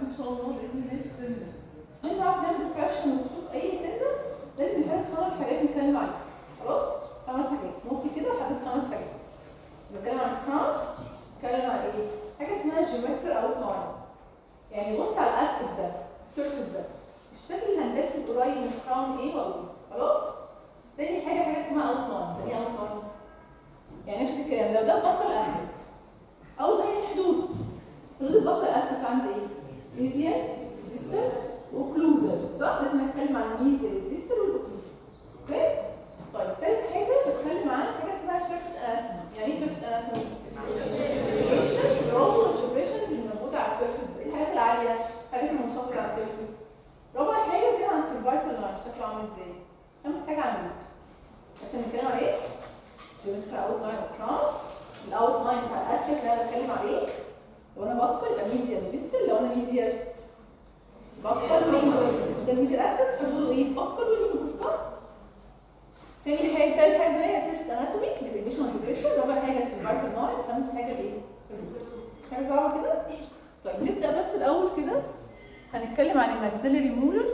ان شاء الله باذن الله في الترم ده عشان نعرف نعمل ديسكربشن ونشوف اي سنه لازم نحدد خمس حاجات نتكلم عليها خلاص خمس حاجات مخي كده حدد خمس حاجات بتكلم عن الكراون بتكلم عن ايه حاجه اسمها جيومتري اوت لاين يعني بص على الاسكت ده السيرفيس ده الشكل الهندسي القريب من الكراون ايه واقول خلاص تاني حاجه حاجه اسمها اوت لاين يعني ايه اوت لاين يعني نفس الكلام لو ده بقى الاسكت اول حاجه حدود حدود البقر الاسكت عندي ايه ميزيال ديستال وكلوزر صح لازم اتكلم عن الميزيال والديستال والاوكلوزر اوكي طيب ثالث حاجه بتكلم عن حاجه اسمها سيرفيس اناتومي يعني ايه سيرفيس اناتومي برافو الجبريشن اللي موجوده على السيرفيس دي الحاجات العاليه الحاجات المنخفضه على السيرفيس رابع حاجه بتكلم عن السيرفايكال لاين شكله عامل ازاي خامس حاجه عن الموت احنا بنتكلم على ايه جيومتري اوت لاين اوف كراون الاوت لاين بتاع الاسكت اللي انا بتكلم عليه لو انا بقر يبقى ميزيال وديستال لو انا ميزيال بقر ولينجوال ده ميزيال اسكت حدوده ايه بقر ولينجوال صح تاني حاجه تالت حاجه هي سيرفيس اناتومي ديبريشن وديبريشن رابع حاجه سيرفايكال لاين خامس حاجه ايه حاجه صعبه كده طيب نبدا بس الاول كده هنتكلم عن الماكسيلري مولرز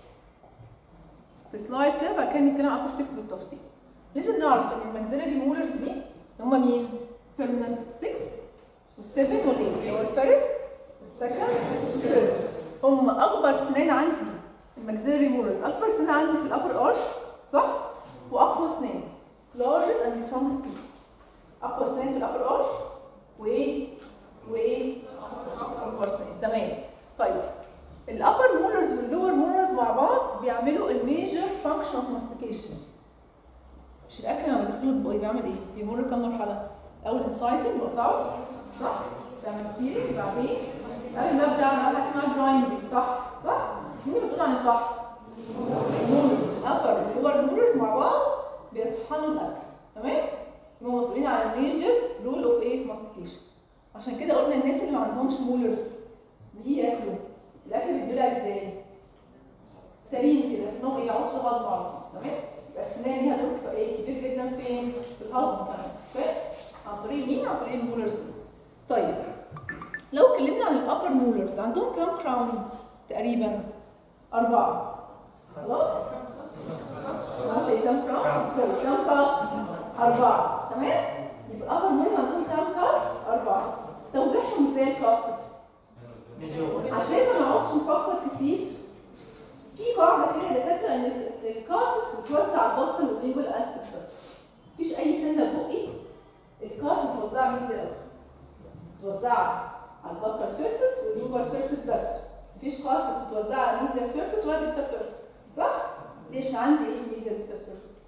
في سلايد كده بعد كده نتكلم عن upper 6 بالتفصيل لازم نعرف ان الماكسيلري مولرز دي هم مين؟ بيرمننت 6 والسيفن والايه؟ اللي هو الفيرست والسكند والثيرد هم اكبر سنان عندي الماكسيلري مولرز اكبر سنان عندي في الابر ارش صح؟ واقوى سنان largest and strongest teeth اقوى سنان في الابر ارش وايه؟ وايه؟ اكبر سنان تمام طيب الابر مولرز واللور مولرز مع بعض بيعملوا الميجر فانكشن اوف ماستيكيشن مش الاكل لما بيدخل البق بيعمل ايه؟ بيمر كام مرحله؟ اول انسايزنج بقطعه صح؟ بيعمل كتير وبعدين قبل ما ابدا اعمل حاجه اسمها جرايندنج طح صح؟ مين مسؤول عن الطح؟ مولرز ابر لور مولرز مع بعض بيطحنوا الاكل تمام؟ هم مسؤولين عن الميجر رول اوف ايه؟ ماستيكيشن عشان كده قلنا الناس اللي ما عندهمش مولرز بيجي ياكلوا الاكل بيتبلع ازاي؟ سليم كده اسمهم ايه؟ عصر هضم على طول تمام؟ يبقى السنان ليها دور ايه كبير جدا فين؟ في الهضم كمان اوكي؟ عن طريق مين؟ عن طريق المولرز طيب لو اتكلمنا عن الابر مولرز عندهم كام كراون تقريبا؟ أربعة خلاص؟ ماشي كام كراون؟ سوري كام كاسب؟ أربعة تمام؟ يبقى الابر مولرز عندهم كام كاسب؟ أربعة توزيعهم ازاي الكاسبس؟ عشان ما نقعدش نفكر كتير في قاعدة كده دكاترة ان الكاسس بتوزع البطن واللينجوال اسبكت بس مفيش اي سنة بقي الكاس متوزعة ميزة الاوس متوزعة على البطن سيرفيس واللينجوال سيرفيس بس مفيش كاس بس متوزعة على ميزة سيرفيس ولا ديستال سيرفيس صح؟ ليش عندي ايه ميزة ديستال سيرفيس؟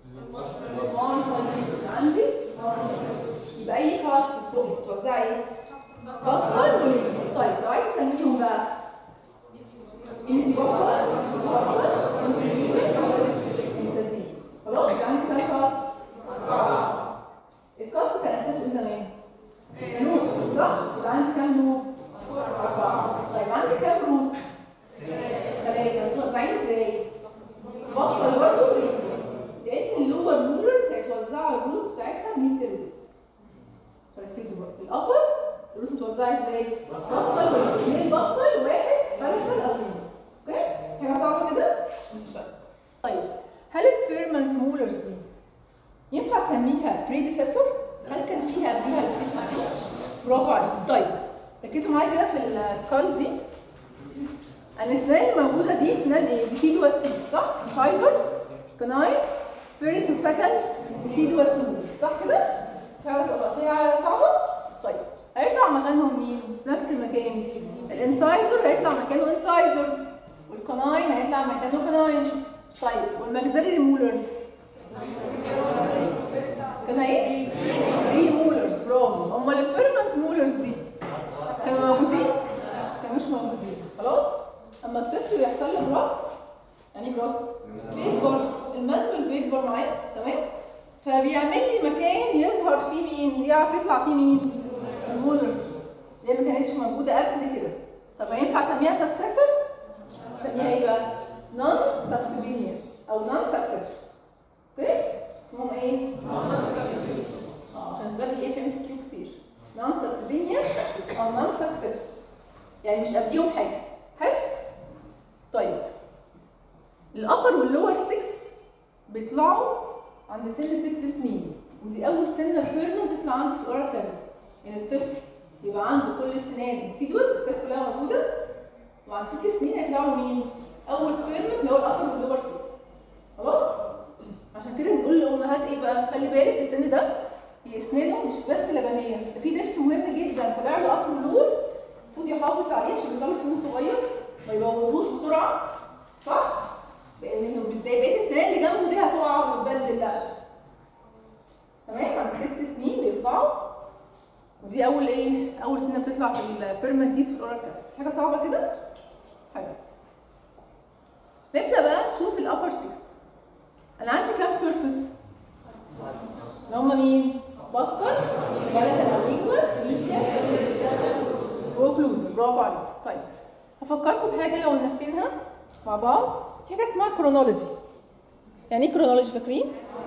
عندي يبقى اي كاس في البقي متوزعة ايه؟ بطن ولينجوال طيب لو عايز اسميهم بقى انت بطل خلاص عندي كام كاس؟ الكاس كان اساسه ايه زمان؟ لوب صح؟ يبقى عندي كام لوب؟ أربعة طيب عندي كام روت؟ ثلاثة متوزعين ازاي؟ بطل برضه لأن اللور مولرز هيتوزعوا الروتس بتاعتها من سيرفيس فركزوا بقى الأبر الروت متوزعة ازاي؟ بطل واثنين بطل واحد بلبل أو اوكي؟ حاجة صعبة كده؟ طيب هل البيرمنت مولرز دي ينفع اسميها بريديسيسور؟ هل كان فيها قبلها برافو عليك طيب ركزوا معايا كده في السكال دي الاسنان الموجوده دي اسنان ايه؟ ديسيدوس صح؟ فايزرز كناين فيرست وسكند ديسيدوس صح كده؟ حاجه فيها صعبه؟ طيب هيطلع مكانهم مين؟ نفس المكان الانسايزر هيطلع مكانه انسايزرز والكناين هيطلع مكانه كناين طيب والماكسيلري مولرز كان ايه؟ ري مولرز برافو امال البيرمنت مولرز دي كانوا موجودين؟ كانوا مش موجودين خلاص؟ اما الطفل يحصل له براس يعني براس بيكبر المنتل بيكبر معاه تمام؟ فبيعمل لي مكان يظهر فيه مين؟ يعرف يطلع فيه مين؟ المولرز اللي ما كانتش موجوده قبل كده طب ينفع اسميها سكسسور؟ اسميها ايه بقى؟ نون سبسيدينيوس او نون سكسسورز اوكي؟ اسمهم ايه؟ اه عشان السؤال ايه في ام اس كيو كتير نون سبسيدينيوس او نون سكسسورز يعني مش قبليهم حاجه بيطلعوا عند سن ست سنين ودي اول سنه بيرمنت تطلع عندي في الاورال كافيتي يعني الطفل يبقى عنده كل السنان سيدوس السنان كلها موجوده وعند ست سنين هيطلعوا مين؟ اول بيرمنت اللي هو الابر واللور سيكس خلاص؟ عشان كده بنقول للامهات ايه بقى؟ خلي بالك السن ده هي اسنانه مش بس لبنيه ده في درس مهم جدا طلع له ابر ولور المفروض يحافظ عليه عشان يطلع سنه صغير ما يبوظوش بسرعه صح؟ لانه مش زي بقيه السنان اللي جنبه دي هتقع وتبدل لا تمام عند ست سنين بيطلعوا ودي اول ايه؟ اول سنه بتطلع في البيرمنت تيث في الاورال كافيتي حاجه صعبه كده؟ حاجه نبدا بقى نشوف الابر 6 انا عندي كام سيرفيس؟ اللي هم مين؟ بكر جلد الاويكوس وكلوز برافو عليك طيب هفكركم بحاجه لو نسيناها مع بعض في حاجه اسمها كرونولوجي يعني ايه كرونولوجي فاكرين؟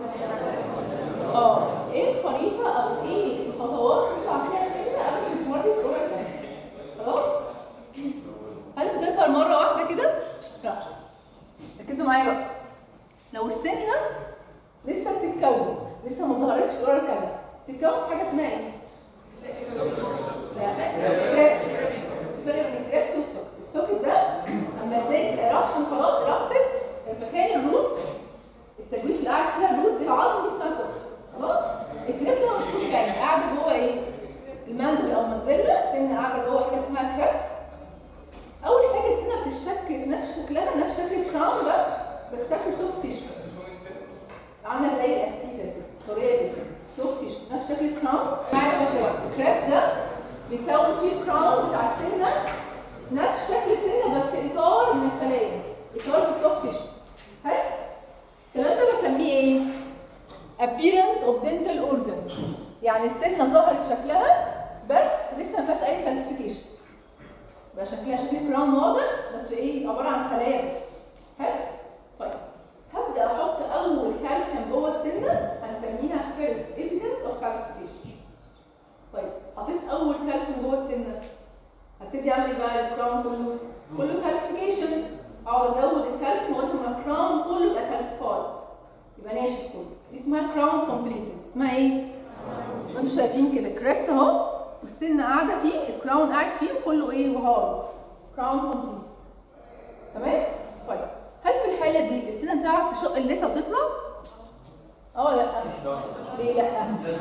اه ايه الخريطه او ايه الخطوات اللي بتطلع فيها السنه قبل ما تسمر في الاورال خلاص؟ هل بتظهر مره واحده كده؟ لا ركزوا معايا بقى لو السنه لسه بتتكون لسه ما ظهرتش في الاورال كافيتي تتكون في حاجه اسمها ايه؟ لا كريبت الفرق بين الكريبت والسوكت السوكت ده اما زي الايرابشن خلاص ربطت مكان الروت التجويف اللي قاعد فيها الروت دي العظم دي اسمها سوكت خلاص الكريبت ده مش باين قاعده جوه ايه؟ الماندبل او الماكسيلا السن قاعده جوه حاجه اسمها كريبت اول حاجه السنه بتتشكل في نفس شكلها نفس شكل الكراون ده بس شكل سوفت تيشو عامله زي الاستيكه كده طريه كده سوفت تيشو نفس شكل الكراون الكريب ده بيتكون فيه الكراون بتاع السنه نفس شكل السنه بس اطار من الخلايا اطار بالسوفت تيشو حلو الكلام ده بسميه ايه؟ appearance of dental organ يعني السنه ظهرت شكلها بس لسه ما فيهاش اي كالسيفيكيشن بقى شكلها شكل كراون واضح بس ايه عباره عن خلايا بس حلو طيب هبدا احط اول كالسيوم جوه السنه هنسميها first evidence of calcification طيب حطيت اول كالسيوم جوه السنه هبتدي اعمل ايه بقى الكراون كله كله كالسيفيكيشن اقعد ازود الكالسيوم لغايه ما الكراون كله يبقى كالسيفايد يبقى ناشف كله دي اسمها كراون كومبليتد اسمها ايه؟ انتوا شايفين كده كريبت اهو والسن قاعده فيه الكراون قاعد فيه وكله ايه وهارد كراون كومبليت تمام طيب هل في الحاله دي السنه تعرف تشق اللثه وتطلع اه لا ليه لا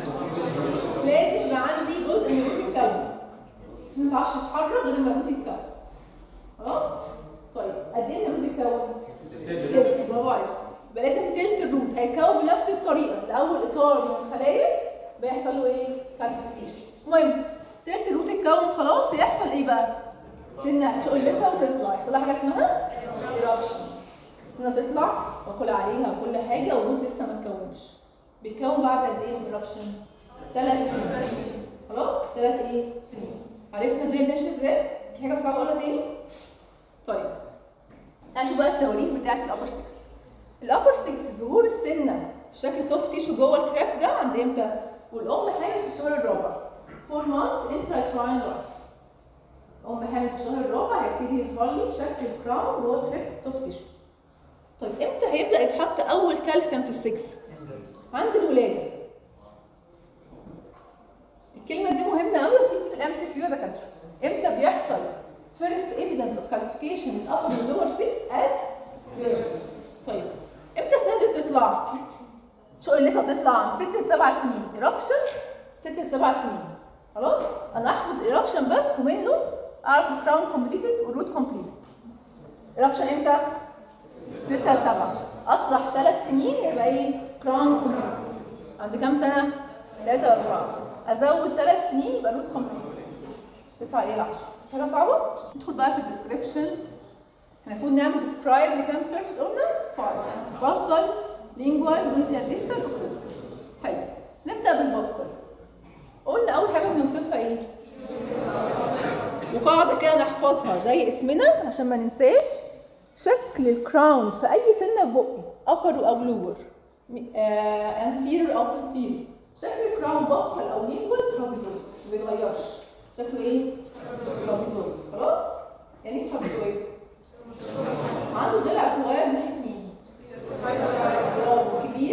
لازم يبقى عندي جزء من الروت يتكون السنه ما تعرفش تتحرك غير لما الروت يتكون خلاص طيب قد ايه الروت يتكون تلت برافو عليك يبقى لازم تلت الروت هيتكون بنفس الطريقه الاول اطار من الخلايا بيحصل له ايه كالسيفيكيشن المهم تلت الروت اتكون خلاص هيحصل ايه بقى؟ سنه هتشق اللثه وتطلع يحصل لها حاجه اسمها ايرابشن السنه تطلع واكل عليها وكل حاجه والروت لسه ما اتكونش بيتكون بعد قد ايه الايرابشن؟ ثلاث سنين خلاص؟ ثلاث ايه؟ سنين عرفنا الدنيا بتمشي ازاي؟ في حاجه صعبه ولا تاني؟ طيب هنشوف بقى التواريخ بتاعت الابر 6 الابر 6 ظهور السنه في شكل سوفت تيشو جوه الكراب ده عند امتى؟ والام حامل في الشهر الرابع 4 months intrauterine life ام حامل في الشهر الرابع هيبتدي يظهر لي شكل الكراون جوه الكريب سوفت تيشو طيب امتى هيبدا يتحط اول كالسيوم في السكس عند الولاده الكلمه دي مهمه قوي وتيجي في الام سي كيو يا دكاتره امتى بيحصل first evidence of calcification in upper and lower 6 at birth طيب امتى السنه دي بتطلع شو اللي لسه بتطلع عن 6 ل 7 سنين ايربشن 6 ل 7 سنين خلاص انا احفظ ايربشن بس ومنه اعرف الكراون كومبليتد والروت كومبليتد ايربشن امتى 6 ل 7 اطرح 3 سنين يبقى ايه كراون كومبليتد عند كام سنه 3 4 ازود 3 سنين يبقى روت كومبليتد 9 ايه ل 10 حاجه صعبه ندخل بقى في الديسكربشن احنا المفروض نعمل ديسكرايب لكام سيرفيس قلنا 5 بطل لينجوال وانتيا ديستال حلو نبدا بالبطل قلنا اول حاجه بنوصفها ايه وقاعده كده نحفظها زي اسمنا عشان ما ننساش شكل الكراون في اي سنه في بقي upper او lower آه anterior او posterior شكل الكراون بقل او لينجوال ترابيزويد ما بيتغيرش شكله ايه ترابيزويد خلاص يعني ايه ترابيزويد عنده ضلع صغير ناحيه مين برافو كبير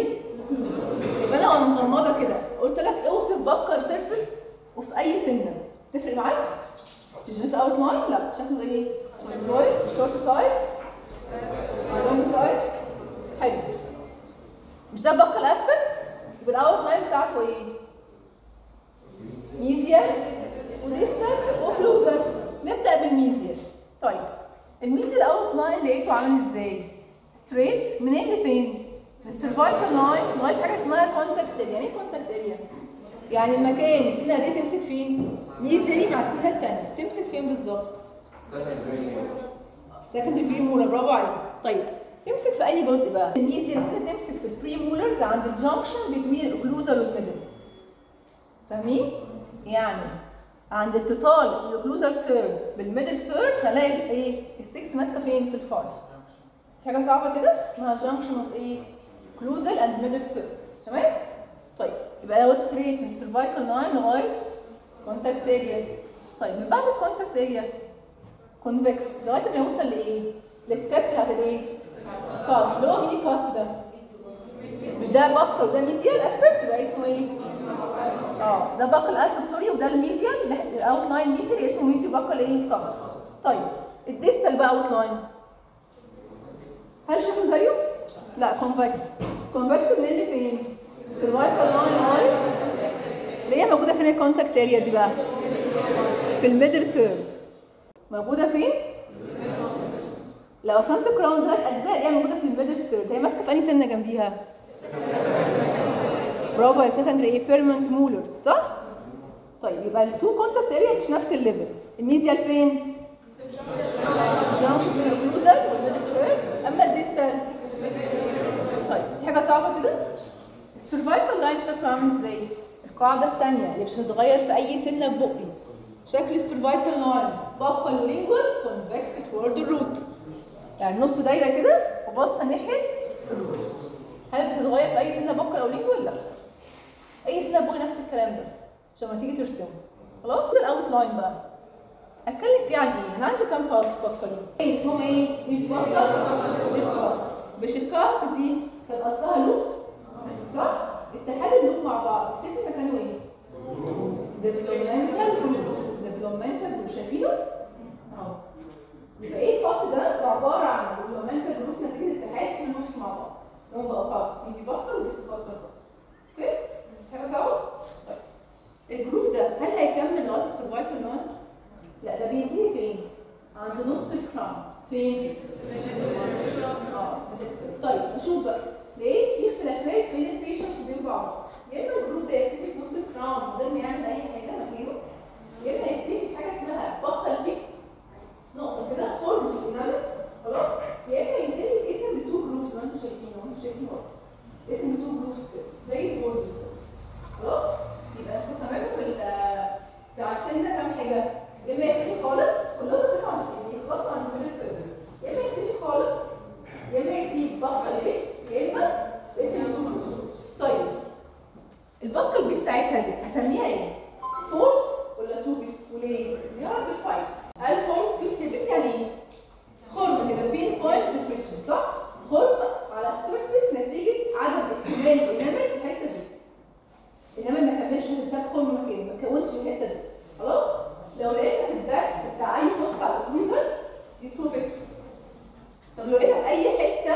وفي اي سنه تفرق معاك؟ الجينيت اوت لاين لا شكله ايه؟ زويد شورت سايد لونج سايد حلو مش ده بقى الاسبكت يبقى الاوت لاين بتاعته ايه؟ ميزيال وديستال وكلوزر نبدا بالميزيال طيب الميزيال اوت لاين لقيته عامل ازاي؟ ستريت منين لفين؟ من السيرفايكال لاين لغايه حاجه اسمها كونتاكت اريا يعني ايه كونتاكت اريا؟ يعني المكان السنه دي تمسك فين؟ ميزيالي مع السنه الثانيه تمسك فين بالظبط؟ سكندري بري مولر برافو عليك طيب تمسك في اي جزء بقى الميزيال السنه تمسك في البري مولرز عند الجنكشن بين الاوكلوزال والميدل فاهمين؟ يعني عند اتصال الاوكلوزال سيرد بالميدل سيرد هلاقي ايه؟ السكس ماسكه فين؟ في الفايف في حاجه صعبه كده اسمها جنكشن اوف ايه؟ اوكلوزال اند ميدل سيرد تمام؟ طيب يبقى لو ستريت من السيرفايكال لاين لغايه كونتاكت اريا طيب من بعد الكونتاكت اريا كونفكس لغايه ما يوصل لايه؟ للتب بتاعت الايه؟ كاسب اللي هو مين الكاسب ده؟ مش ده بقى وده ميزيال اسبكت يبقى اسمه ايه؟ اه ده بقى الاسبكت سوري وده الميزيال الاوت لاين ميزيال اسمه ميزيو بقى الايه؟ كاسب طيب الديستال بقى اوت لاين هل شكله زيه؟ لا كونفكس كونفكس منين لفين؟ السيرفايكال لاين لاين اللي هي موجوده فين الكونتاكت اريا دي بقى؟ في الميدل ثيرد موجوده فين؟ لو قسمت كراون ثلاث اجزاء هي موجوده في الميدل ثيرد هي ماسكه في انهي سنه جنبيها؟ برافو يا سكندري ايه بيرمنت مولرز صح؟ طيب يبقى التو كونتاكت اريا مش نفس الليفل الميزيال فين؟ جانكشن بين الاوكلوزال والميدل ثيرد اما الديستال طيب في حاجه صعبه كده؟ السرفايفل لاين شكله عامل ازاي؟ القاعده الثانيه اللي مش هتتغير في اي سنه في بقي شكل السرفايفل لاين بقى ولينجوال كونفكس تورد الروت يعني نص دايره كده وباصه ناحيه الروت هل بتتغير في اي سنه بقى او لينجوال؟ لا اي سنه بقي نفس الكلام ده عشان ما تيجي ترسمه خلاص الاوت لاين بقى اتكلم فيه عن ايه؟ انا عندي كام كاسك بفكر ايه اسمهم ايه؟ ديس مش الكاسك دي كان اصلها لوبس صح؟ اتحاد اللوب مع بعض الست مكانه ايه؟ ديفلوبمنتال جروب ديفلوبمنتال جروب شايفينه؟ اهو يبقى ايه الخط ده؟ ده عباره عن ديفلوبمنتال جروب نتيجه اتحاد في اللوبس مع بعض اللي هم بقوا كاسك ايزي بكر وديستو كاسك كاسك اوكي؟ حاجه سوا؟ طيب الجروف ده هل هيكمل لغايه السرفايفل لاين؟ لا ده بينتهي فين؟ عند نص الكرام فين؟ اه طيب نشوف بقى لقيت في اختلافات بين البيشنتس وبين بعض يا اما الجروب ده يكتفي في نص الكراون من غير ما يعمل اي حاجه مكانه يا اما يكتفي في حاجه اسمها بطل بيت نقطه كده قرب في الانامل خلاص يا اما ينتهي الاسم بتو جروفز زي ما انتم شايفين اهو انتم شايفين اهو اسم تو جروفز كده زي البورد بالظبط خلاص يبقى انقساماته في بتاع السن ده كام حاجه يا اما يكتفي خالص كلهم اتفقوا على يخلصوا عن الميدل سيرفر يا اما يكتفي خالص يا اما يسيب بطل بيت يا اما اسم تو جروفز طيب البقه البيت ساعتها دي هسميها ايه؟ فورس ولا تو بيت وليه؟ نعرف الفايف الفورس بيت البيت يعني ايه؟ خرم كده بين بوينت ديبريشن صح؟ خرم على السيرفيس نتيجه عدم اكتمال الانامل في الحته دي الانامل ما كملش حساب خرم مكانه ما كونش في الحته دي خلاص؟ لو لقيتها في الدرس بتاع اي فوسفا على الكروزر دي تو بيت طب لو لقيتها في اي حته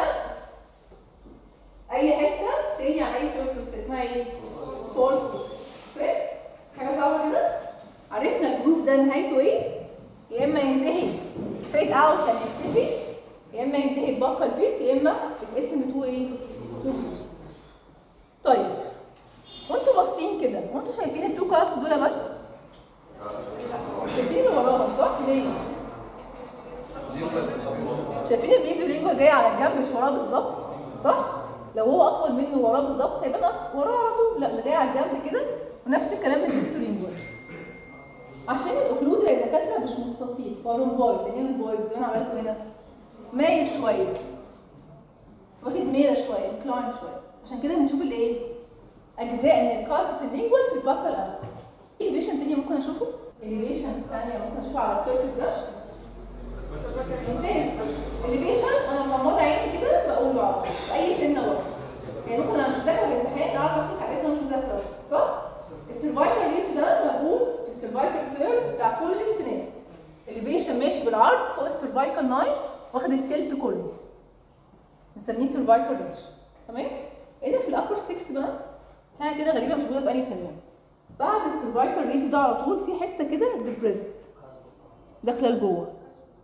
اي حته تاني عن اي سيرفيس اسمها ايه؟ فورس اوكي؟ حاجه صعبه كده؟ عرفنا الجروف ده نهايته ايه؟ يا اما ينتهي فيد اوت كان يختفي يا اما ينتهي ببقى البيت يا اما الاسم تو ايه؟ تو جروفز طيب وانتوا باصين كده وانتوا شايفين التو كلاس دول بس؟ شايفين اللي وراهم صح؟ ليه؟ شايفين الميزو لينجوال جاي على الجنب مش وراه بالظبط صح؟ لو هو اطول منه وراه بالظبط هيبقى وراه على طول لا ده جاي على الجنب كده ونفس الكلام بالديستو لينجوال عشان الاوكلوزيا يا دكاتره مش مستطيل هو رومبويد يعني ايه رومبويد زي ما انا عملته هنا مايل شويه واخد ميله شويه انكلاين شويه عشان كده بنشوف الايه؟ اجزاء من الكاسبس اللينجوال في البكه الاسفل في اليفيشن تاني ممكن اشوفه؟ اليفيشن ثانيه ممكن اشوفه على السيرفيس ده ممتاز اليفيشن انا لما امر عيني كده بقول ورا في اي سنه ورا يعني ممكن انا مش مذاكره في الامتحان اعرف اكتب حاجات انا مش مذاكره صح؟ السرفايفل ريتش ده موجود كل السنان الليفيشن ماشي بالعرض فوق السيرفايكال لاين واخد التلت كله نسميه سيرفايكال ريتش تمام هنا في الابر 6 بقى حاجه كده غريبه مش موجوده في اي سنه بعد السيرفايكال ريتش ده على طول في حته كده ديبريست داخله لجوه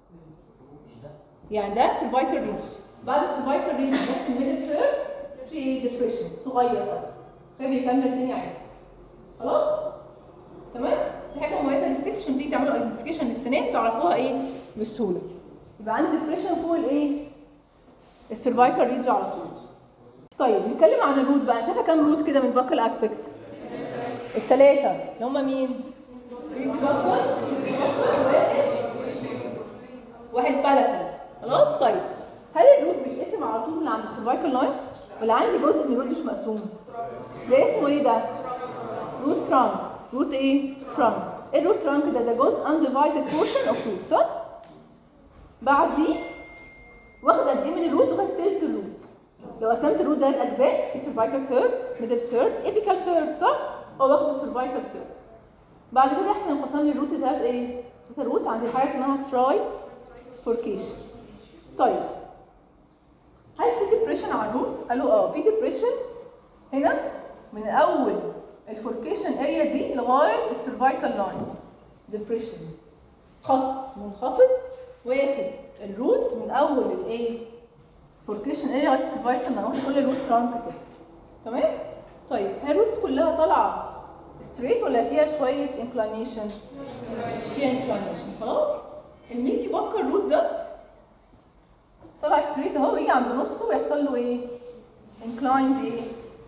يعني ده السيرفايكال ريتش بعد السيرفايكال ريتش ممكن الميدل ثيرد في ايه ديبريشن صغير بقى كده بيكمل الدنيا عادي خلاص تمام دي حاجه مميزه للسكشن دي تعملوا ايدنتيفيكيشن للسنان تعرفوها ايه بسهوله يبقى عندي ديبريشن فوق الايه السيرفايكال ريتش على طول طيب نتكلم عن الروت بقى شايفه كام روت كده من باكل اسبكت الثلاثه اللي هم مين ريت باكل واحد واحد بالاتال خلاص طيب هل الروت بيتقسم على طول من عند السيرفايكال لاين ولا عندي جزء من الروت مش مقسوم ده اسمه ايه ده روت ترانك روت ايه ترانك ايه الروت ترانك ده ده جزء undivided portion of root صح بعديه واخد قد ايه من الروت واخد تلت الروت لو قسمت الروت ده لاجزاء في سيرفايكال ثيرد ميدل ثيرد ايبيكال ثيرد صح هو واخد السيرفايكال ثيرد بعد كده احسن انقسام لي الروت ده ايه الروت عندي حاجه اسمها تراي فوركيشن طيب هل في ديبريشن على الروت قالوا اه في ديبريشن هنا من اول الفوركيشن اريا دي لغايه السيرفايكال لاين ديبريشن خط منخفض واخد الروت من اول الايه فوركيشن اريا لغايه السيرفايكال لاين واخد كل الروت ترانك كده تمام طيب هي الروتس كلها طالعه ستريت ولا فيها شويه انكلينيشن فيها انكلينيشن خلاص الميس يبقى الروت ده طلع ستريت اهو ويجي عند نصه ويحصل له ايه انكلايند ايه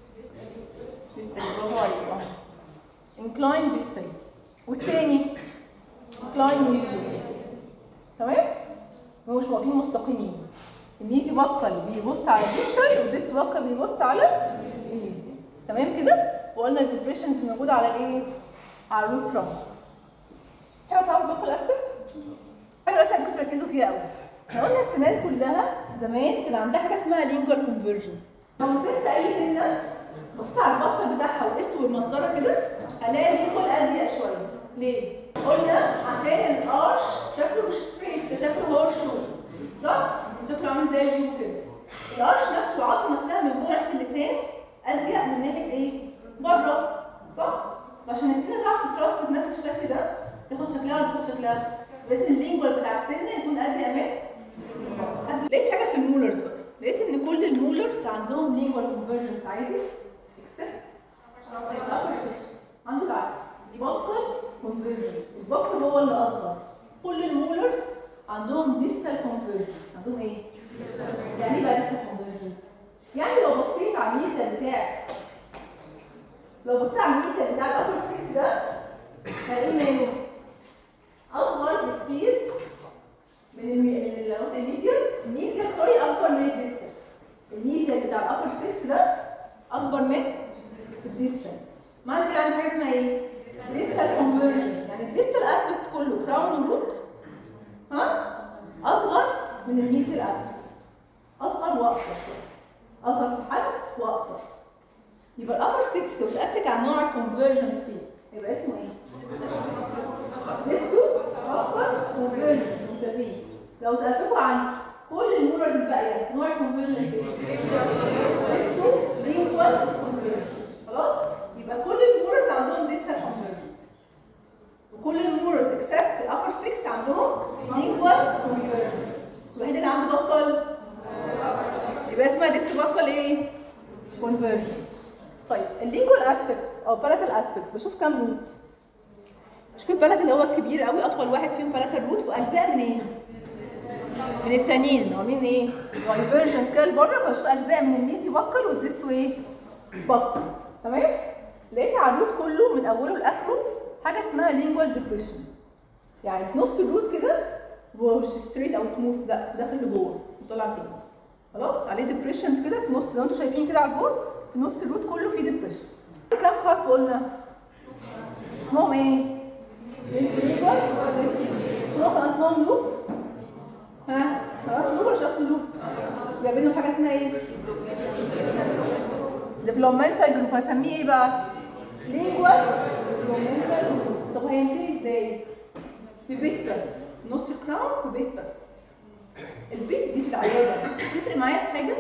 ديستال برافو عليك اه انكلاين ديستال والتاني انكلاين ميزي تمام هو مش واقفين مستقيمين الميزي بكر بيبص على الديستال والديست بكر بيبص على الميزي تمام كده وقلنا الديبريشنز موجوده على الايه على الروت ترامب حاجه صعبه بكر الاسبكت حاجه دلوقتي هتكونوا تركزوا فيها قوي احنا قلنا السنان كلها زمان كان عندها حاجه اسمها لينجوال كونفرجنس لو مسكت اي سنه بصيت على البطن بتاعها وقست بالمسطره كده هلاقي اللينجوال اضيق شويه ليه؟ قلنا عشان الارش شكله مش ستريت ده شكله هورش صح؟ شكله عامل زي اليو كده الارش نفسه العظم نفسها من جوه ناحيه اللسان اضيق من ناحيه ايه؟ بره صح؟ عشان السنه تعرف تترص بنفس الشكل ده تاخد شكلها ولا تاخد شكلها لازم اللينجوال بتاع السنه يكون اضيق من لقيت حاجه في المولرز بقى لقيت ان كل المولرز عندهم لينجوال كونفرجنس عادي اكسبت عنده العكس بكر كونفرجنس البكر هو اللي اصغر كل المولرز عندهم ديستال كونفرجنس عندهم ايه؟ يعني ايه بقى ديستال كونفرجنس؟ يعني لو بصيت على الميزه بتاع لو بصيت على الميزه بتاع الابر 6 ده هلاقيه ماله؟ اصغر بكتير من الميزيال الميزيال سوري اكبر من الديستال الميزيال بتاع الابر 6 ده اكبر من الديستال معنى كده عندي حاجه اسمها ايه؟ ديستال كونفرجن يعني الديستال اسبكت كله كراون وروت ها اصغر من الميزيال اسبكت اصغر واقصر شويه اصغر في الحجم واقصر يبقى الابر 6 لو سالتك عن نوع الكونفرجنس فيه يبقى اسمه ايه؟ ديستو اكبر كونفرجن ممتازين لو سالتكم عن كل المولرز الباقيه نوع الكونفرجن ايه؟ ديستو لينجوال كونفرجن خلاص؟ يبقى كل المولرز عندهم ديستال كونفرجن وكل المولرز اكسبت الابر 6 عندهم لينجوال كونفرجن الوحيد اللي عنده بكل يبقى اسمها ديستو بكل ايه؟ كونفرجن طيب اللينجوال اسبكت او بالاتال اسبكت بشوف كام روت شوف البلد اللي هو الكبير قوي اطول واحد فيهم ثلاثة روت واجزاء منين؟ من التانيين عاملين ايه؟ دايفرجنت كده لبره فبشوف اجزاء من الميزي بكر والديستو ايه؟ بكر تمام؟ لقيت على الروت كله من اوله لاخره حاجه اسمها لينجوال ديبريشن يعني في نص الروت كده مش ستريت او سموث لا داخل لجوه وطلع تاني خلاص عليه ديبريشنز كده في نص زي ما انتم شايفين كده على البورد في نص الروت كله فيه ديبريشن كام خاص قلنا؟ اسمهم ايه؟ شو كان اسمهم لوب ها خلاص لوب ولا مش اصل لوب يبقى بينهم حاجه اسمها ايه ديفلوبمنتال جروب هسميه ايه بقى لينجوال ديفلوبمنتال جروب طب هينتهي ازاي نص كراون في بيت بس البيت دي في العياده تفرق معايا في حاجه؟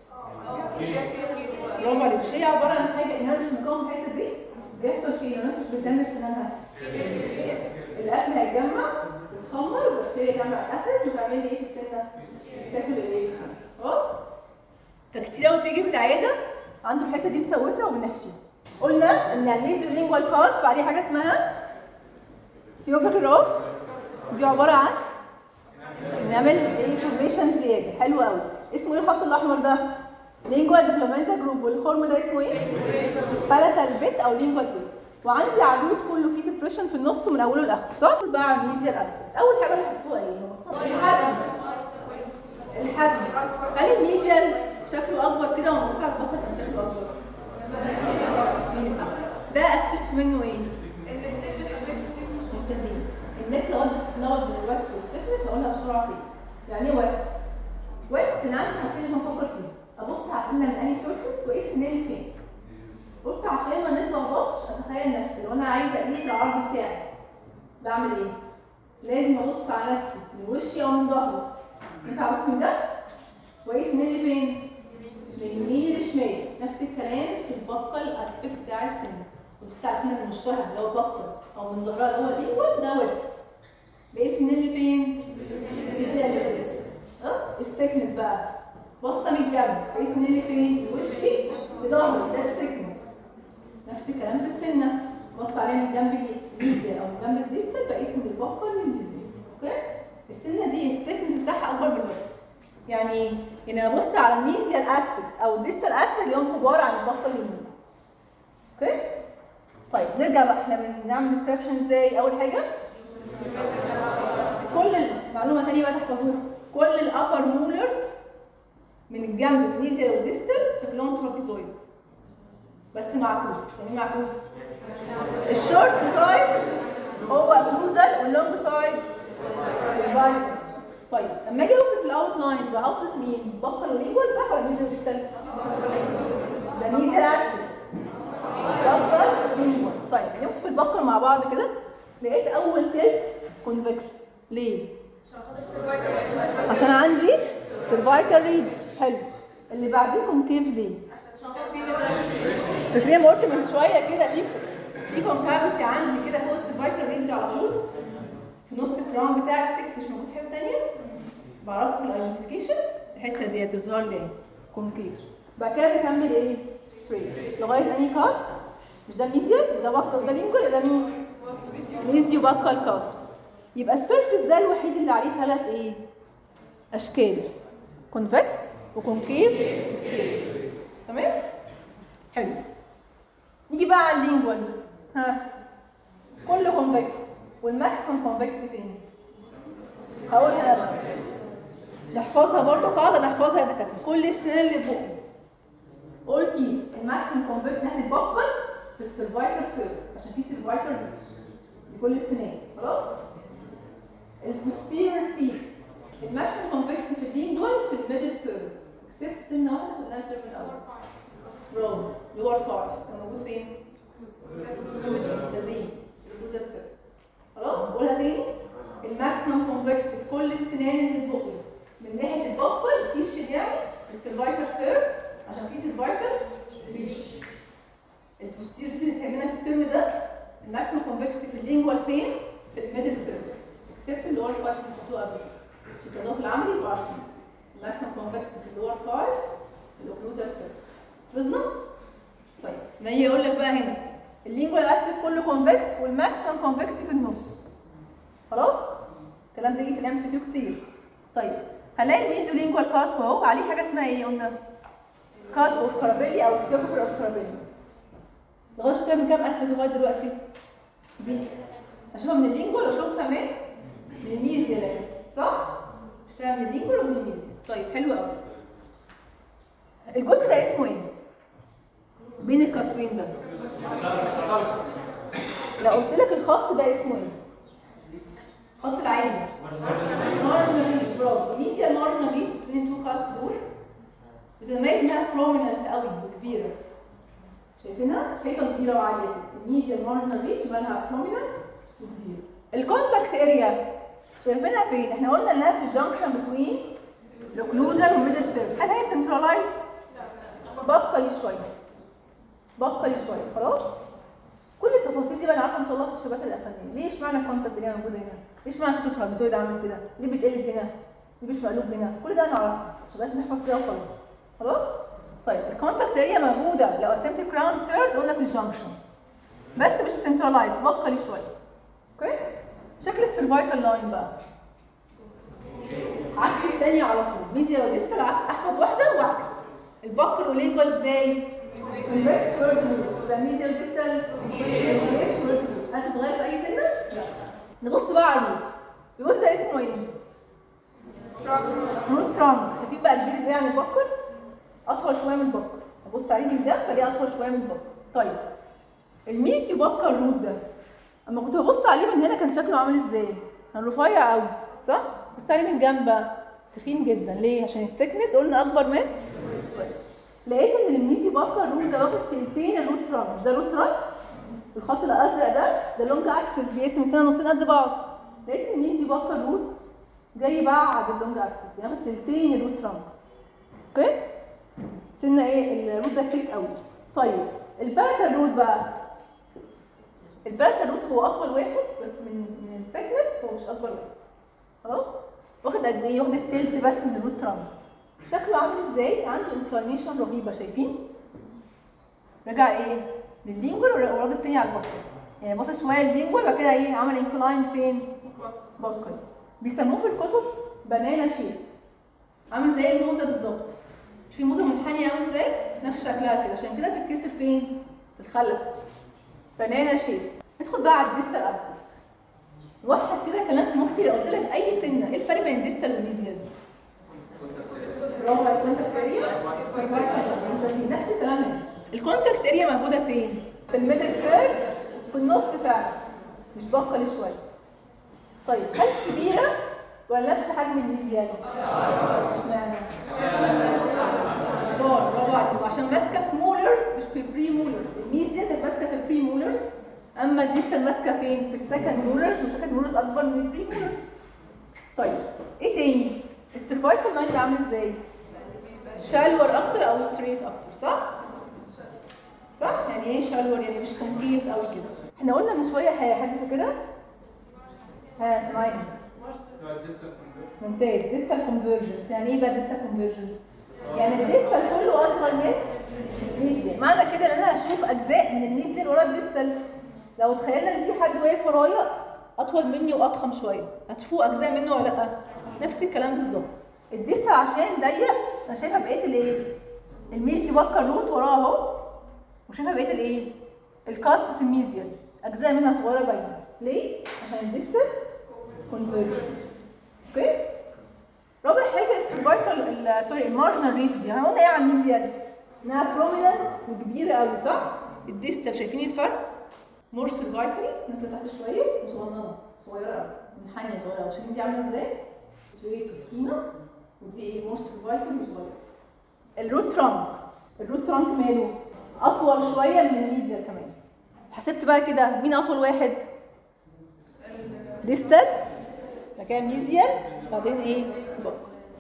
برافو عليك مش هي عباره عن حاجه انها مش مكون في الحته دي بيحصل فيه الناس مش بتدمر سنانها الاكل هيتجمع يتخمر والبكتيريا تعمل اسيد وتعمل لي ايه في السنه؟ تاكل الايه؟ خلاص؟ فكتير قوي بيجي في العياده عنده الحته دي مسوسه وبنحشيها قلنا ان الميزولينجوال كاسب عليه حاجه اسمها سيوبك اوف دي عباره عن نعمل انفورميشن زياده حلو قوي اسمه ايه الخط الاحمر ده لينجوال ديفلومنتا جروب والخرم ده اسمه ايه بلاتال بيت او لينجوال بيت وعندي عمود كله فيه ديبريشن في النص من اوله لاخره صح بقى على الميزيال اسبكت اول حاجه لاحظتوها ايه هو الحجم الحجم هل الميزيال شكله اكبر كده والمصطلح البطن كان شكله اكبر ده استشف منه ايه ممتازين الناس لو قعدت تتناول بالواتس والتكنس هقولها بسرعه كده يعني ايه واتس واتس اللي عندي حاجتين لازم افكر فيهم ابص على السنه من انهي سيرفيس واقيس النيل فين قلت عشان ما نتلخبطش اتخيل نفسي لو انا عايزه اقيس العرض بتاعي بعمل ايه لازم ابص على نفسي من وشي او من ظهري ينفع ابص من ده واقيس النيل فين من اليمين للشمال نفس الكلام في البقه الاسبكت بتاع السنه بتاع السنه من وشها اللي هو بقه او من ظهرها اللي هو اللينجوال ده واتس بقيس النيل فين؟ خلاص الثيكنس بقى بصه من الجنب بقيس النيل فين؟ وشي لظهري ده الثيكنس نفس الكلام في السنه بص عليها من جنب الميزيال او من جنب الديستال بقيس من البقه للميزيال اوكي؟ السنه دي الثيكنس بتاعها اكبر من الواتس يعني ايه؟ يعني ابص على الميزيال اسبكت او الديستال اسبكت اللي هم كبار عن البصه اليمين اوكي؟ طيب نرجع بقى احنا بنعمل ديسكريبشن ازاي اول حاجه كل المعلومه ثانيه بقى تحفظوها كل الابر مولرز من الجنب الميزيال والديستال شكلهم ترابيزويد بس معكوس يعني معكوس الشورت سايد هو اكلوزال واللونج سايد الفايبر طيب لما اجي اوصف الاوت لاينز بقى اوصف مين؟ بطل ولينجوال صح ولا ميزيال وديستال؟ ده ميزيال اسبكت بكر لينجوال طيب نوصف البكر مع بعض كده لقيت اول تلت كونفكس ليه؟ عشان عندي سيرفايكال ريد حلو اللي بعديه كونكيف ليه؟ فاكرين ما قلت من شويه كده في في كونكافيتي عندي كده فوق السيرفايكال ريدج على طول في نص الكراون بتاع السكس مش موجود في حته ثانيه بعرفه في الايدنتيفيكيشن الحته دي بتظهر لي كونكيف بعد كده بكمل ايه؟ ستريت لغايه انهي كاست مش ده ميزيال ده بطل ده لينجوال ده مين؟ ميزيو بطل كاست يبقى السيرفيس ده الوحيد اللي عليه ثلاث ايه؟ اشكال كونفكس وكونكيف تمام؟ حلو نيجي بقى على اللينجوال ها كله كونفكس والماكسيمم كونفكس فين؟ هقولها انا نحفظها برضه قاعده نحفظها يا دكاتره كل السنين اللي فوق قلت الماكسيمم كونفكس ناحيه البقل في السرفايكال ثيرد عشان في سرفايكال ريتش لكل السنين خلاص البوستيريور بيس الماكسيمم كونفكس في اللين دول في الميدل ثيرد اكسبت سنه واحده في الانتر من الاول برافو لور فايف كان موجود فين؟ ممتازين الجزء الثيرد خلاص قولها تاني الماكسيمم كونفكس في كل السنان اللي فوق من ناحيه البقل في الشجاعي السرفايكال ثيرد عشان في سيرفايكال ريش البوستير دي اللي اتكلمنا في الترم ده الماكسيمم كونفكستي في اللينجوال فين؟ في الميدل ثيرد اكسبت اللي هو الفايف اللي بتاخدوه قبل مش بتاخدوه في العملي يبقوا عارفين الماكسيمم كونفكستي في اللور فايف في الاوكلوزال ثيرد حفظنا؟ طيب ما يجي يقول لك بقى هنا اللينجوال اسبكت كله كونفكس والماكسيمم كونفكستي في النص خلاص؟ الكلام ده يجي في الام سي كيو كتير طيب هنلاقي الميزو لينجوال كاسب اهو عليه حاجه اسمها ايه قلنا؟ كاسب اوف كارابيلي او ثيوبر اوف كارابيلي لغايه تعمل كام اسبكت لغايه دلوقتي؟ دي اشوفها من اللينجوال واشوفها من من الميزيا صح؟ شفتها من اللينجوال ومن الميزيا طيب حلو قوي الجزء ده اسمه ايه؟ بين الكاسبين ده لو قلت لك الخط ده اسمه ايه؟ خط العين مارجنال ريتش برافو الميزيا المارجنال ريتش بين التو كاست دول بتتميز انها بروميننت قوي وكبيره شايفينها؟ شايفه كبيره وعاليه الميزيا المارجنال ريتش يبقى لها بروميننت وكبيره الكونتاكت اريا شايفينها فين احنا قلنا انها في الجنكشن بتوين الاوكلوزال والميدل ثيرد هل هي سنترلايز بقى لي شويه بقى لي شويه خلاص كل التفاصيل دي بقى انا عارفه ان شاء الله في الشبات الاخرانيه ليه اشمعنى الكونتاكت اللي موجوده هنا ليه اشمعنى شكل ترابيزويد عامل كده ليه بيتقلب هنا ليه مش مقلوب هنا كل ده انا اعرفه عشان بس نحفظ كده وخلاص خلاص طيب الكونتاكت اريا موجوده لو قسمت كراون ثيرد قلنا في الجنكشن بس مش سنترلايز بقى لي شويه اوكي شكل السيرفايكال لاين بقى عكس الثانيه على طول ميزيا وديستال عكس احفظ واحده وعكس البكر واللينجوال ازاي كونفكس فورد يبقى ميزيا وديستال هتتغير في اي سنه لا نبص بقى على الروت الروت ده اسمه ايه روت ترانك شايفين بقى كبير ازاي عن البكر اطول شويه من البكر ابص عليه من ده بلاقيه اطول شويه من البكر طيب الميسي بكر الروت ده اما كنت ببص عليه من هنا كان شكله عامل ازاي كان رفيع قوي صح بص عليه من جنب بقى تخين جدا ليه عشان الثيكنس قلنا اكبر من لقيت ان الميسي بكر الروت ده واخد تلتين الروت ترانك مش ده روت ترانك الخط الازرق ده ده لونج اكسس بيقسم السنه نصين قد بعض لقيت ان الميسي بكر الروت جاي بعد اللونج اكسس ياخد تلتين الروت ترانك اوكي سنه ايه الروت ده ثيك قوي طيب الباتا روت بقى الباتا روت هو اطول واحد بس من من الثيكنس هو مش اكبر واحد خلاص واخد قد ايه واخد التلت بس من الروت ترانك شكله عامل ازاي عنده انكلينيشن رهيبه شايفين رجع ايه لللينجوال والرد التاني على البطن يعني بص شويه اللينجوال بعد كده ايه عمل انكلاين فين بطن بيسموه في الكتب بنانا شيب عامل زي الموزه بالظبط مش في موزه منحنيه قوي ازاي نفس شكلها كده عشان كده بتتكسر فين في الخلق بنانا شيب ندخل بقى على الديستال اسبكت نوحد كده كلام في مخي لو قلت لك اي سنه ايه الفرق بين الديستال والميزيال برافو عليك كونتاكت اريا نفس الكلام هنا الكونتاكت اريا موجوده فين في الميدل كيرف في النص فعلا مش باقه لي شويه طيب هل كبيره ولا نفس حجم الميزيال اشمعنى دور برافو عليك عشان ماسكه في مولرز مش في بري مولرز الميزيال كانت ماسكه في البري مولرز اما الديستال ماسكه فين في السكند مولرز والسكند مولرز اكبر من البري مولرز طيب ايه تاني السيرفايكال لاين ده عامل ازاي شالور اكتر او ستريت اكتر صح صح يعني ايه شالور يعني مش كونكيف قوي كده احنا قلنا من شويه حاجه حد فاكرها ها سمعيني ممتاز ديستال كونفرجنس يعني ايه بقى ديستال كونفرجنس يعني الديستال كله اصغر من الميزيال معنى كده ان انا هشوف اجزاء من الميزيال ورا الديستال لو تخيلنا ان في حد واقف ورايا اطول مني واضخم شويه هتشوفوا اجزاء منه ولا لا نفس الكلام بالظبط الديستال عشان ضيق انا شايفه بقيه الايه الميزي بكر روت وراه اهو وشايفه بقيه الايه الكاسبس الميزيال اجزاء منها صغيره باينه ليه عشان الديستال كونفرجنس اوكي رابع حاجه السيرفايكال سوري المارجنال ريتش دي احنا قلنا ايه عن الميزيال انها بروميننت وكبيره قوي صح الديستال شايفين الفرق مور سيرفايكالي نازله تحت شويه وصغننه صغيره قوي منحنيه صغيره شايفين دي عامله ازاي سويت وتخينه ودي ايه مور سيرفايكال وصغيره الروت ترانك الروت ترانك ماله اطول شويه من الميزيال كمان حسبت بقى كده مين اطول واحد ديستال مكان ميزيال بعدين ايه بق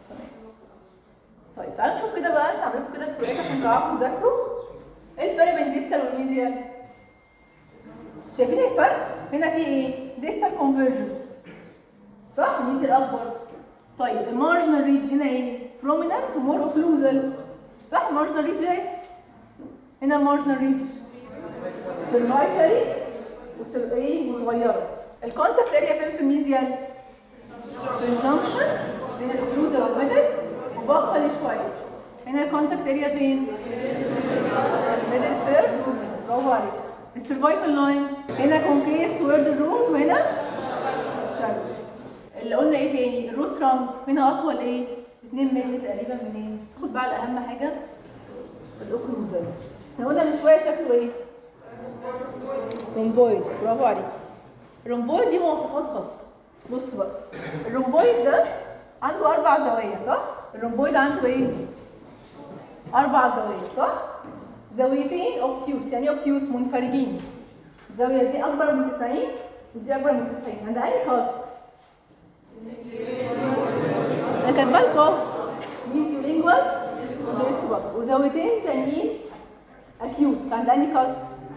طيب تعالوا نشوف كده بقى نعمل لكم كده فروقات عشان تعرفوا تذاكروا ايه الفرق بين ديستال والميزيال شايفين الفرق هنا في ايه ديستال كونفرجنس صح ميزيال اكبر طيب المارجنال ريد هنا ايه بروميننت ومور اوكلوزال صح المارجنال ريد اهي هنا المارجنال ريد سيرفايكالي ايه وصغيره الكونتاكت اريا فين في الميزيال في الجنكشن بين الاكسكلوزر والميدل وبقى لي شويه هنا الكونتاكت اريا فين الميدل ثيرد برافو عليك السيرفايكال لاين هنا كونكيف توورد الروت وهنا شالو اللي قلنا ايه تاني الروت رام هنا اطول ايه 2 متر تقريبا منين ندخل بقى على اهم حاجه الاوكلوزر احنا قلنا من شويه شكله ايه رومبويد برافو عليك الرومبويد ليه مواصفات خاصه بص بقى الرومبويد ده عنده اربع زوايا صح الرومبويد عنده ايه اربع زوايا صح زاويتين اوبتيوس يعني ايه اوبتيوس منفردين الزاويه دي اكبر من 90 ودي اكبر من 90 عند اي كاسب انا كاتبه لكم ميزيو لينجوال وديست بقى وزاويتين تانيين اكيوت كان عندي كاست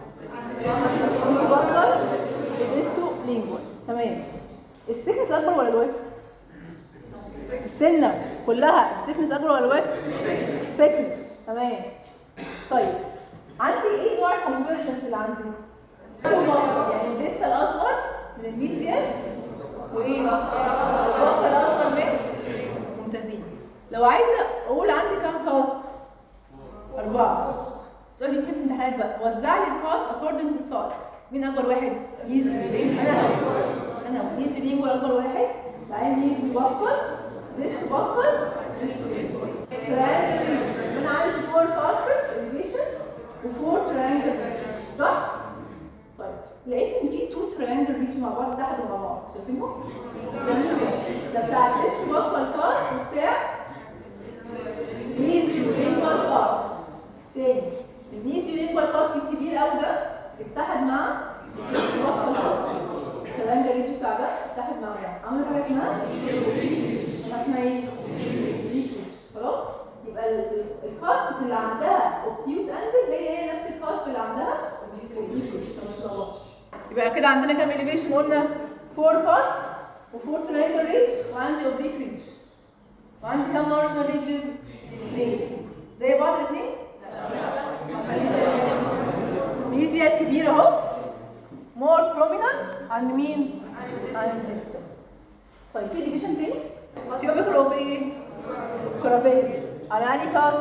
بقى وديستو لينجوال تمام السكنس اكبر ولا الوكس؟ السنه كلها السكنس اكبر ولا الوكس؟ السكنس تمام طيب عندي ايه نوع الكونفرجنس اللي عندي؟ يعني الديستا الاصغر من الميديال وايه؟ الوقت الاصغر من ممتازين لو عايزه اقول عندي كام كاسب؟ اربعه السؤال يجي في الامتحانات بقى وزع لي الكاسب according to size مين اكبر واحد؟ ايزي انا انا ايزي لينجوال اكبر واحد بعدين ايزي بفر ديس بفر تريانجل انا عندي فور كاسبس اليفيشن وفور تريانجل صح؟ طيب لقيت ان في تو تريانجل ريتش مع بعض تحت مع بعض شايفينهم؟ ده بتاع التست بفر كاس وبتاع ميزي لينجوال كاس تاني الميزي لينجوال كاس الكبير قوي ده اتحد مع بفر كاس التريانجل ريتش بتاع ده اتحد مع ده عملوا حاجه اسمها حاجه اسمها ايه؟ ريتش خلاص؟ يبقى الكاسبس اللي عندها اوبتيوس انجل هي هي نفس الكاسب اللي عندها يبقى كده عندنا كام اليفيشن قلنا 4 كاسب و4 تريانجل ريتش وعندي اوبليك ريتش وعندي كام مارجنال ريتشز؟ اثنين زي بعض الاثنين؟ ميزيا الكبيره اهو مور بروميننت عن مين؟ عن الديستم طيب في ديفيشن تاني؟ سيبك بيقولوا في ايه؟ في كرافيل على انهي كاسب؟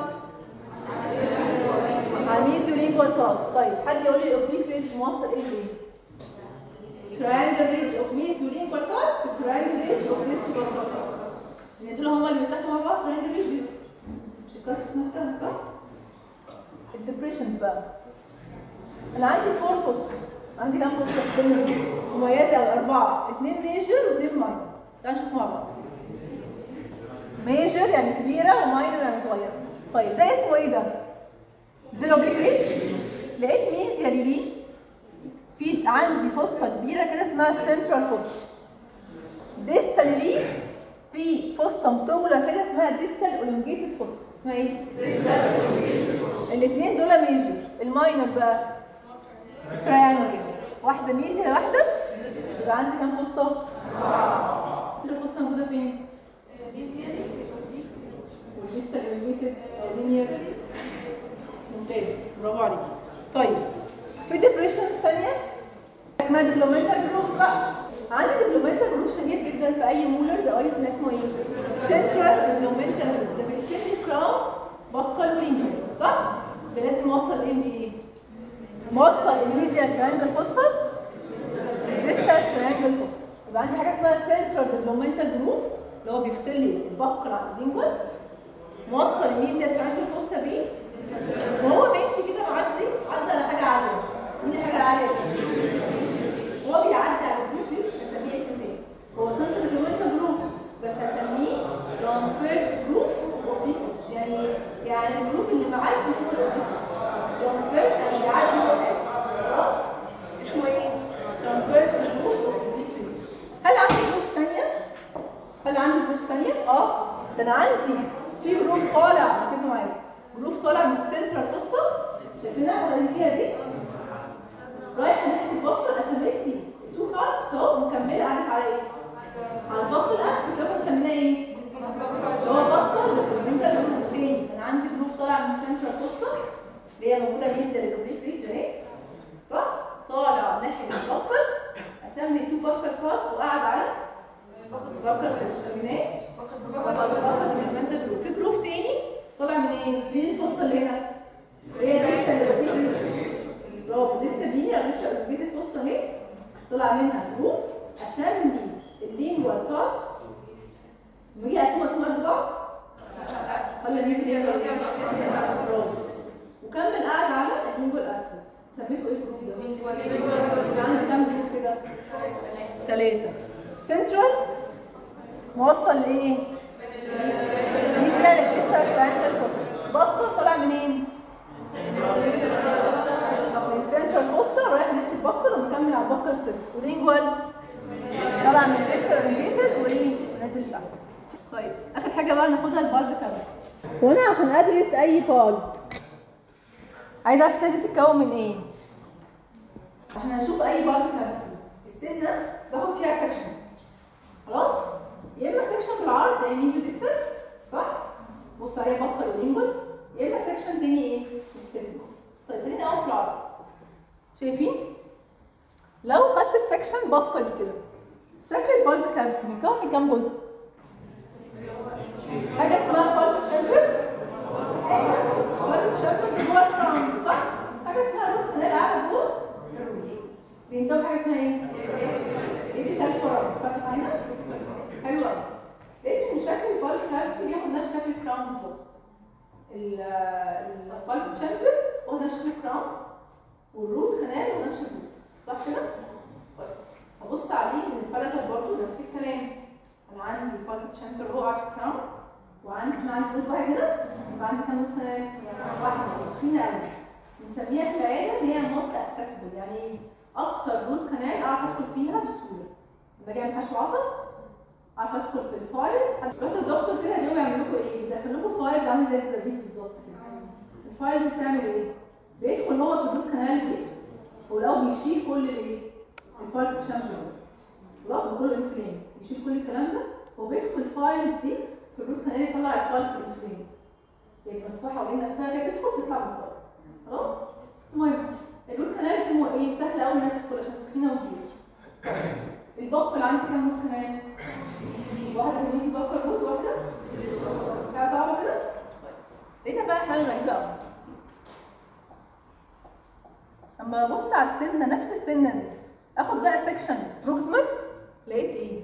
على ميزيو لينجوال كاسب طيب حد يقول لي الاوبليك ريتش موصل ايه ليه؟ triangle ridge of mesolingual cusp triangle ridge of distal cusp ان دول هما اللي بيتاخدوا مع بعض triangle ridges مش الكاسبس نفسها صح؟ الديبريشنز بقى انا عندي فور فوسط عندي كام فوسط؟ مميزة على أربعة اثنين ميجر واثنين ماينر تعالوا نشوف مع بعض ميجر يعني كبيرة وماينر يعني صغيرة طيب ده اسمه ايه ده؟ ده الاوبليك ريتش لقيت ميزيا ليه في عندي فوسفة كبيرة كده اسمها سنترال فوسفا ديستال ليه في فوسفة مطولة كده اسمها ديستال اولونجيتد فوسفا اسمها ايه؟ الاثنين دول ميجر الماينر بقى تراينجل واحدة ميزر واحدة يبقى عندي كام فوسفة؟ الفوسفة موجودة فين؟ والديستال اولونجيتد او لينير ممتاز برافو عليكي طيب في ديبريشن ثانيه اسمها ديبلومنتال جروبس بقى عندي ديبلومنتال جروب شهير جدا في اي مولرز او اي سنة اسمه ايه؟ سنترال ديبلومنتال جروب ده بيرسم كراون بكال ورينجل صح؟ لازم اوصل ايه لايه؟ موصل الميزيا تريانجل فوسفا ديستال تريانجل فوسفا يبقى عندي حاجه اسمها سنترال ديبلومنتال جروب اللي هو بيفصل لي البكر عن اللينجوال موصل الميزيا تريانجل فوسفا بيه وهو ماشي كده معدي عدى على حاجه عاليه مين الحاجه العاليه دي؟ هو بيعدي على الجروب دي مش هسميه اسم تاني هو سنتر ديبلومنتال جروب بس هسميه ترانسفيرس جروب اوبليك يعني يعني الجروب اللي معدي فوق الاوبليك ترانسفيرس يعني بيعدي فوق الحاجة. خلاص اسمه ايه؟ ترانسفيرس جروب اوبليك هل عندي جروبس ثانيه؟ هل عندي جروبس ثانيه؟ اه ده انا عندي في جروب طالع ركزوا معايا جروب طالع من السنترال فوسفا شايفينها اللي فيها دي رايحه ناحيه البطن قسمت لي تو كاسبس اهو مكمله قعدت على ايه؟ على البطن الاسفل ده بنسميها ايه؟ اللي هو بطن الفرمنتال جروب تاني انا عندي جروب طالع من السنترال فوسفا اللي هي موجوده لسه الاوبليك ريتش اهي صح؟ طالع ناحيه البطن اسمي تو بكر كاس وقعد على بكر سيرفينات بكر ديفلوبمنتال جروب في جروب تاني طالع من ايه؟ مين الفصل اللي هنا؟ هي لسه اللي بسيط برافو لسه دي لسه البيت الفصل اهي طلع منها جروب اسمي اللينجوال كاسبس وهي اسمها اسمها بعض ولا نسي برافو وكمل قاعد على اللينجوال اسفل سميته ايه الجروب ده؟ عندي كام جروب كده؟ ثلاثة سنترال موصل لايه؟ مثل الكريستال تريانجل فوسا بطل طلع منين؟ من سنترال فوسا رايح ناحيه البكر ومكمل على البكر سيرفس ولينجوال طلع من الكريستال اورينتد وايه؟ التفاصيل بتاعتها طيب اخر حاجه بقى ناخدها البالب كامل وانا عشان ادرس اي بالب عايزه اعرف السنه دي بتتكون من ايه عشان اشوف اي بالب كافيتي السنه باخد فيها سكشن خلاص يا اما سكشن بالعرض زي ميزو ديستال صح بص عليها بطه يولينجوال يا اما سكشن تاني ايه الثيكنس طيب خلينا اول في العرض شايفين لو خدت السكشن بطه دي كده شكل البالب كافيتي متكون من كام جزء حاجه اسمها بالب شامبر بالب شامبر جوه الكراون صح حاجه اسمها روت كانال قاعده جوه بينتج حاجه اسمها ايه؟ ايه بتاع الفراغ فاكر معانا؟ حلو قوي لقيت ان شكل البالب كافيتي بياخد نفس شكل الكراون بالظبط البالب شامبر واخد نفس شكل الكراون والروت كانال ونفس الروت صح كده؟ طيب هبص عليه من البلاتر برضه نفس الكلام انا عندي البالب شامبر هو قاعد في الكراون وعندي انا عندي روت واحد هنا يبقى عندي كام روت كانال؟ واحده تخينه قوي بنسميها في العياده اللي هي موست اكسسبل يعني ايه؟ اكتر روت كانال اعرف ادخل فيها بسهوله لما اجي اعمل حشو عصب اعرف ادخل في الفايل رحت الدكتور كده اليوم يعمل لكم ايه؟ يدخل لكم فايل عامل زي التدريس بالظبط كده الفايل دي بتعمل ايه؟ بيدخل هو في الروت كانال دي ولو بيشيل كل الايه؟ الفايل شامبر خلاص بكل الانفلام يشيل كل الكلام ده وبيدخل الفايل دي في الروت كانال يطلع الفايل في الانفلام يبقى مفتوحه حوالين نفسها كده تدخل تطلع من الفايل خلاص؟ المهم الروت كانال دي هو ايه؟ سهل قوي انها تدخل عشان تخينه وكبيره البق اللي عندي كام روت كانال؟ واحده تلميذ بق الروت واحده حاجه صعبه كده؟ طيب لقينا بقى حاجه غريبه قوي اما ابص على السنه نفس السنه دي اخد بقى سكشن بروكسيمال لقيت ايه؟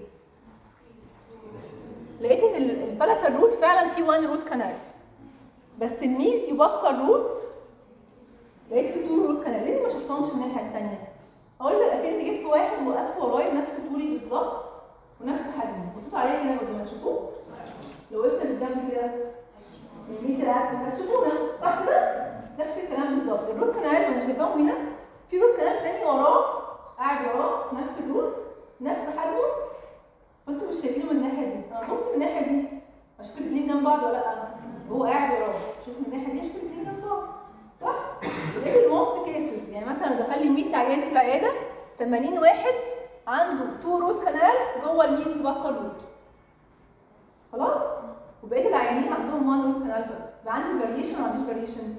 لقيت ان البلاتال روت فعلا في 1 روت كانال بس الميز يبقى الروت لقيت في تو روت كانال ليه ما شفتهمش الناحيه الثانيه؟ اقول لك اكني جبت واحد ووقفت ورايا نفس طولي بالظبط ونفس حجمي بصيتوا عليا كده قبل ما تشوفوه لو وقفت بالجنب كده الميز الاسفل هتشوفونا صح كده؟ نفس الكلام بالظبط الروت كانال وانا شايفاهم هنا في روت كانال تاني وراه قاعد وراه نفس الروت نفس حجمه فانتوا مش شايفينه من الناحيه دي انا ببص من الناحيه دي اشوف الاثنين جنب بعض ولا لا هو قاعد وراه شوف من الناحيه دي اشوف الاثنين جنب بعض صح لقيت الموست كيسز يعني مثلا لو دخل لي 100 عيان في العياده 80 واحد عنده تو روت كانالز جوه الميز بقى روت خلاص وبقيه العيانين عندهم وان روت كانال بس يبقى عندي فاريشن ولا ما عنديش فاريشن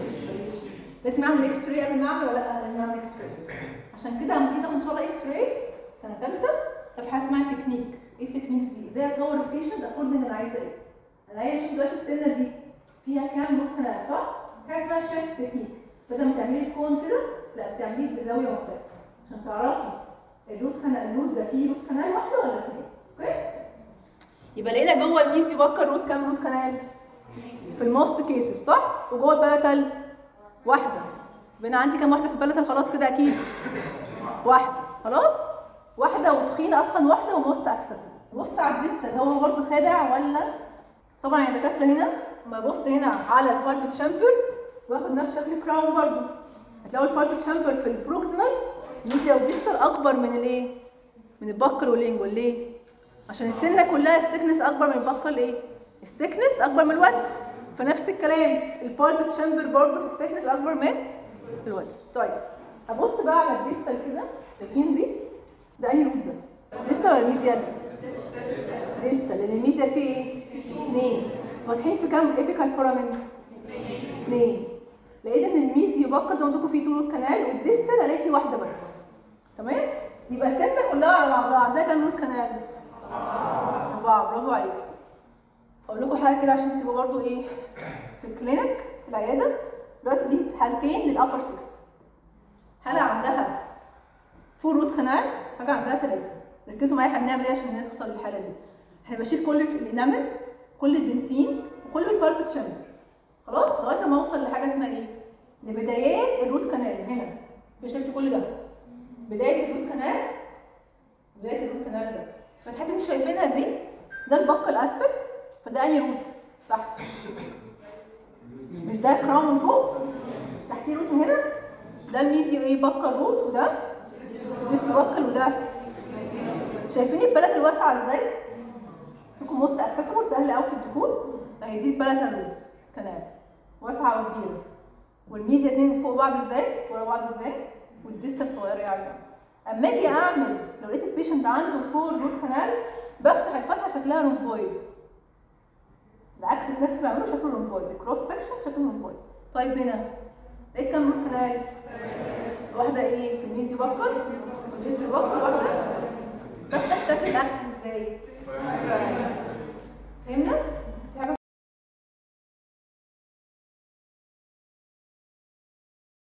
لازم اعمل اكس راي قبل ما اعمل ولا لا لازم اعمل اكس راي عشان كده لما تيجي تاخد ان شاء الله اكس راي سنه ثالثه في حاجه اسمها تكنيك ايه التكنيكس دي ازاي اصور البيشنت اكوردنج انا عايزه ايه انا عايزه اشوف دلوقتي السنه دي فيها كام روت كانال صح حاجه اسمها شيفت تكنيك بدل ما تعملي الكون كده لا بتعمليه بزاويه مختلفه عشان تعرفي الروت كانال الروت ده فيه روت كانال واحده ولا اثنين اوكي يبقى لقينا جوه الميس يبقى روت كام روت كانال في الموست كيسز صح وجوه البلاتال واحده يبقى عندي كام واحده في البلاتال خلاص كده اكيد واحده خلاص واحده وتخينه اتخن واحده وموست اكسس بص على الديستال هو برضه خادع ولا طبعا يا دكاتره هنا لما ابص هنا على البالبت شامبر واخد نفس شكل الكراون برضه هتلاقوا البالبت شامبر في البروكسيمال ميديا وديستال اكبر من الايه من البكر واللينجول ليه عشان السنه كلها السكنس اكبر من البكر ايه السكنس اكبر من الوزن فنفس الكلام البالبت شامبر برضه في السكنس اكبر من الوزن طيب ابص بقى على الديستال كده شايفين دي ده اي روت ده ديستال ولا ميزيال ديستال لان الميزيال فيه ايه اثنين فاتحين في كام ايبيكال فورامين اثنين لقيت ان الميزي يبقى زي ما عندكم فيه طول كانال والديستال الاقي فيه واحده بس تمام يبقى السنه كلها على بعضها عندها كام روت كانال اربعه برافو عليك اقول لكم حاجه كده عشان تبقوا برضو ايه في الكلينيك في العياده دلوقتي دي حالتين للابر 6 حاله عندها فور روت كانال حاجه عندها ثلاثه ركزوا معايا احنا بنعمل ايه عشان نوصل للحاله دي احنا بشيل كل الانامل كل الدنتين وكل البالبت شامبر خلاص لغايه ما اوصل لحاجه اسمها ايه لبدايات الروت كانال هنا شلت كل ده بدايه الروت كانال بدايه الروت كانال ده فالحته اللي شايفينها دي ده البق الاسفل فده انهي روت تحت مش ده كراون من فوق تحتيه روت من هنا ده الميزي ايه بقى الروت وده ديست بقل وده شايفين البلد الواسعه ازاي عندكم موست اكسسبل سهل قوي في الدخول اهي دي البلاتال روت كنال واسعه وكبيره والميزه اتنين فوق بعض ازاي ورا بعض ازاي والديستال صغيره يعني اما اجي اعمل لو لقيت البيشنت عنده فور روت كانال بفتح الفتحه شكلها رومبويد العكس نفسه بعمله شكله رومبويد الكروس سكشن شكله رومبويد طيب هنا لقيت كام روت كانال واحده ايه في الميزيو بكر الميزيو بكر واحده بفتح شكل العكس ازاي فهمنا